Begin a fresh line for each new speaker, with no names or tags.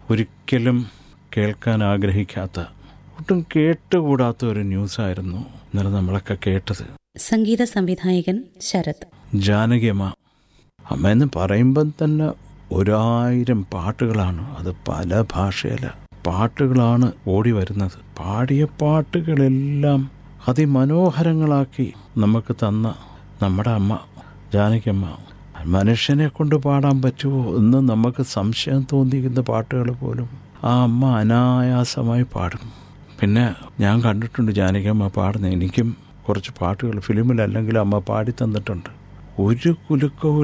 ഒരിക്കലും കേൾക്കാൻ ആഗ്രഹിക്കാത്ത ഒട്ടും കേട്ടുകൂടാത്ത ഒരു ന്യൂസായിരുന്നു ഇന്നലെ നമ്മളൊക്കെ കേട്ടത്
സംഗീത സംവിധായകൻ ശരത്
ജാനകിയമ്മ അമ്മ എന്ന് പറയുമ്പം തന്നെ ഒരായിരം പാട്ടുകളാണ് അത് പല ഭാഷയില പാട്ടുകളാണ് ഓടി വരുന്നത് പാടിയ പാട്ടുകളെല്ലാം അതിമനോഹരങ്ങളാക്കി നമുക്ക് തന്ന നമ്മുടെ അമ്മ ജാനകിയമ്മ മനുഷ്യനെ കൊണ്ട് പാടാൻ പറ്റുമോ എന്ന് നമുക്ക് സംശയം തോന്നിക്കുന്ന പാട്ടുകൾ പോലും ആ അമ്മ അനായാസമായി പാടും പിന്നെ ഞാൻ കണ്ടിട്ടുണ്ട് ജാനകിയമ്മ പാടുന്ന എനിക്കും കുറച്ച് പാട്ടുകൾ ഫിലിമിലല്ലെങ്കിൽ അമ്മ പാടി തന്നിട്ടുണ്ട് ഒരു കുലുക്കവും